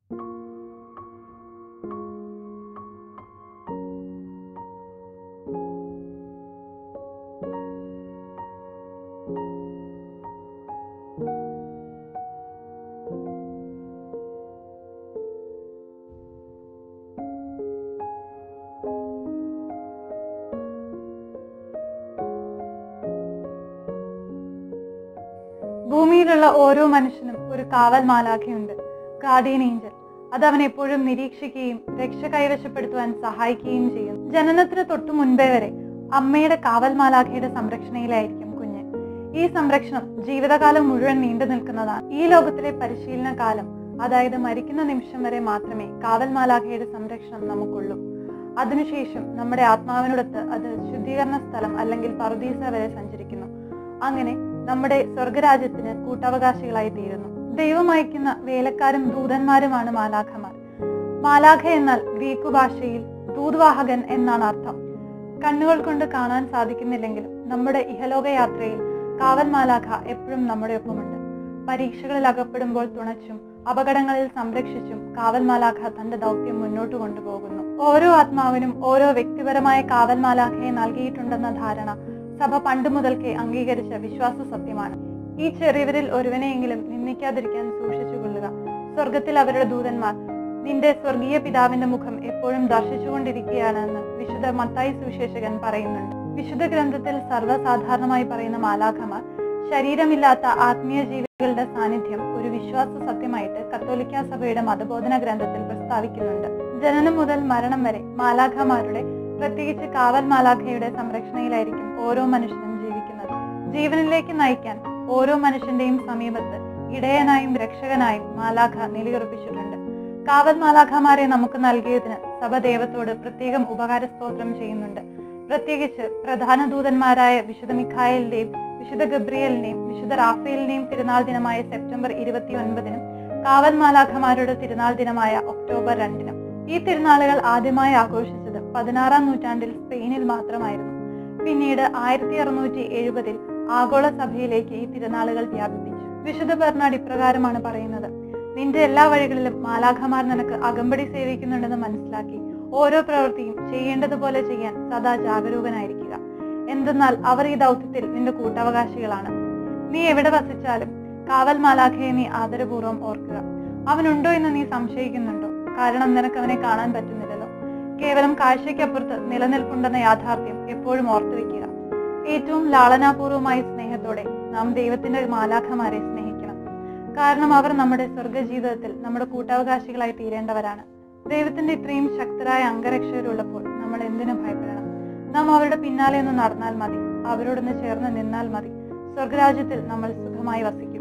ഭൂമിയിലുള്ള ഓരോ മനുഷ്യനും ഒരു കാവൽ മാലാഖയുണ്ട് ഗാർഡിയൻ ഏഞ്ചൽ അത് അവൻ എപ്പോഴും നിരീക്ഷിക്കുകയും രക്ഷ കൈവശപ്പെടുത്തുവാൻ സഹായിക്കുകയും ചെയ്യും ജനനത്തിന് തൊട്ടു മുൻപേ വരെ അമ്മയുടെ കാവൽ മാലാഖയുടെ സംരക്ഷണയിലായിരിക്കും കുഞ്ഞ് ഈ സംരക്ഷണം ജീവിതകാലം മുഴുവൻ നീണ്ടു നിൽക്കുന്നതാണ് ഈ ലോകത്തിലെ പരിശീലന കാലം അതായത് മരിക്കുന്ന നിമിഷം വരെ മാത്രമേ കാവൽ മാലാഖയുടെ സംരക്ഷണം നമുക്കുള്ളൂ അതിനുശേഷം നമ്മുടെ ആത്മാവിനോടൊത്ത് അത് ശുദ്ധീകരണ സ്ഥലം അല്ലെങ്കിൽ പറുദീസ വരെ സഞ്ചരിക്കുന്നു അങ്ങനെ നമ്മുടെ സ്വർഗരാജ്യത്തിന് കൂട്ടവകാശികളായി തീരുന്നു ദൈവം അയക്കുന്ന വേലക്കാരും ദൂതന്മാരുമാണ് മാലാഖമാർ മാലാഖ എന്നാൽ ഗ്രീക്ക് ഭാഷയിൽ ദൂതവാഹകൻ എന്നാണ് അർത്ഥം കണ്ണുകൾ കൊണ്ട് കാണാൻ സാധിക്കുന്നില്ലെങ്കിലും നമ്മുടെ ഇഹലോക യാത്രയിൽ കാവൽ മാലാഖ എപ്പോഴും നമ്മുടെ ഒപ്പമുണ്ട് പരീക്ഷകളിൽ അകപ്പെടുമ്പോൾ തുണച്ചും അപകടങ്ങളിൽ സംരക്ഷിച്ചും കാവൽ മാലാഖ തന്റെ ദൗത്യം മുന്നോട്ട് കൊണ്ടുപോകുന്നു ഓരോ ആത്മാവിനും ഓരോ വ്യക്തിപരമായ കാവൽ മാലാഖയെ നൽകിയിട്ടുണ്ടെന്ന ധാരണ സഭ പണ്ട് മുതൽക്കേ അംഗീകരിച്ച വിശ്വാസ സത്യമാണ് ഈ ചെറിയവരിൽ ഒരുവനെയെങ്കിലും നിന്ദിക്കാതിരിക്കാൻ സൂക്ഷിച്ചുകൊള്ളുക സ്വർഗത്തിൽ അവരുടെ ദൂതന്മാർ നിന്റെ സ്വർഗീയ പിതാവിന്റെ മുഖം എപ്പോഴും ദർശിച്ചുകൊണ്ടിരിക്കുകയാണെന്ന് വിശുദ്ധ മത്തായി സുവിശേഷകൻ പറയുന്നുണ്ട് വിശുദ്ധ ഗ്രന്ഥത്തിൽ സർവ്വസാധാരണമായി പറയുന്ന മാലാഖമാർ ശരീരമില്ലാത്ത ആത്മീയ ജീവികളുടെ സാന്നിധ്യം ഒരു വിശ്വാസ സത്യമായിട്ട് കത്തോലിക്ക സഭയുടെ മതബോധന ഗ്രന്ഥത്തിൽ പ്രസ്താവിക്കുന്നുണ്ട് ജനനം മുതൽ മരണം വരെ മാലാഖമാരുടെ പ്രത്യേകിച്ച് കാവൽ മാലാഖയുടെ സംരക്ഷണയിലായിരിക്കും ഓരോ മനുഷ്യനും ജീവിക്കുന്നത് ജീവനിലേക്ക് നയിക്കാൻ ഓരോ മനുഷ്യന്റെയും സമീപത്ത് ഇടയനായും രക്ഷകനായും മാലാഖ നിലയുറപ്പിച്ചിട്ടുണ്ട് കാവൽ മാലാഖമാരെ നമുക്ക് നൽകിയതിന് സഭ ദൈവത്തോട് പ്രത്യേകം ഉപകാര സ്തോത്രം ചെയ്യുന്നുണ്ട് പ്രത്യേകിച്ച് പ്രധാന ദൂതന്മാരായ വിശുദ്ധ മിഖായലിന്റെയും വിശുദ്ധ ഗബ്രിയലിന്റെയും വിശുദ്ധ റാഫേലിന്റെയും തിരുനാൾ ദിനമായ സെപ്റ്റംബർ ഇരുപത്തി ഒൻപതിനും കാവൽ മാലാഖമാരുടെ തിരുനാൾ ദിനമായ ഒക്ടോബർ രണ്ടിനും ഈ തിരുനാളുകൾ ആദ്യമായി ആഘോഷിച്ചത് പതിനാറാം നൂറ്റാണ്ടിൽ സ്പെയിനിൽ മാത്രമായിരുന്നു പിന്നീട് ആയിരത്തി അറുന്നൂറ്റി എഴുപതിൽ ആഗോള സഭയിലേക്ക് ഈ തിരുനാളുകൾ വ്യാപിപ്പിച്ചു വിശുദ്ധ ബെർണാഡ് ഇപ്രകാരമാണ് പറയുന്നത് നിന്റെ എല്ലാ വഴികളിലും മാലാഖമാർ നിനക്ക് അകമ്പടി സേവിക്കുന്നുണ്ടെന്ന് മനസ്സിലാക്കി ഓരോ പ്രവൃത്തിയും ചെയ്യേണ്ടതുപോലെ ചെയ്യാൻ സദാ ജാഗരൂകനായിരിക്കുക എന്തെന്നാൽ അവർ ഈ ദൗത്യത്തിൽ നിന്റെ കൂട്ടവകാശികളാണ് നീ എവിടെ വസിച്ചാലും കാവൽ മാലാഖയെ നീ ആദരപൂർവ്വം ഓർക്കുക അവനുണ്ടോ എന്ന് നീ സംശയിക്കുന്നുണ്ടോ കാരണം നിനക്ക് അവനെ കാണാൻ പറ്റുന്നില്ലല്ലോ കേവലം കാഴ്ചയ്ക്കപ്പുറത്ത് നിലനിൽപ്പുണ്ടെന്ന യാഥാർത്ഥ്യം എപ്പോഴും ഓർത്തു വെക്കുക ഏറ്റവും ലാളനാപൂർവമായ സ്നേഹത്തോടെ നാം ദൈവത്തിന്റെ മാലാഖമാരെ സ്നേഹിക്കണം കാരണം അവർ നമ്മുടെ സ്വർഗ ജീവിതത്തിൽ നമ്മുടെ കൂട്ടവകാശികളായി തീരേണ്ടവരാണ് ദൈവത്തിന്റെ ഇത്രയും ശക്തരായ അംഗരക്ഷകരുള്ളപ്പോൾ നമ്മൾ എന്തിനു ഭയപ്പെടണം നാം അവരുടെ പിന്നാലെ ഒന്ന് നടന്നാൽ മതി അവരോടൊന്ന് ചേർന്ന് നിന്നാൽ മതി സ്വർഗരാജ്യത്തിൽ നമ്മൾ സുഖമായി വസിക്കും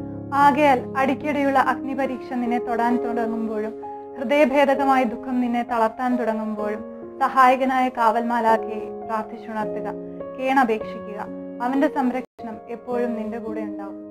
ആകയാൽ അടിക്കടിയുള്ള അഗ്നിപരീക്ഷ നിന്നെ തൊടാൻ തുടങ്ങുമ്പോഴും ഹൃദയഭേദകമായ ദുഃഖം നിന്നെ തളർത്താൻ തുടങ്ങുമ്പോഴും സഹായകനായ കാവൽ മാലാഖയെ പ്രാർത്ഥിച്ചുണർത്തുക കേണപേക്ഷിക്കുക അവന്റെ സംരക്ഷണം എപ്പോഴും നിന്റെ കൂടെ ഉണ്ടാവും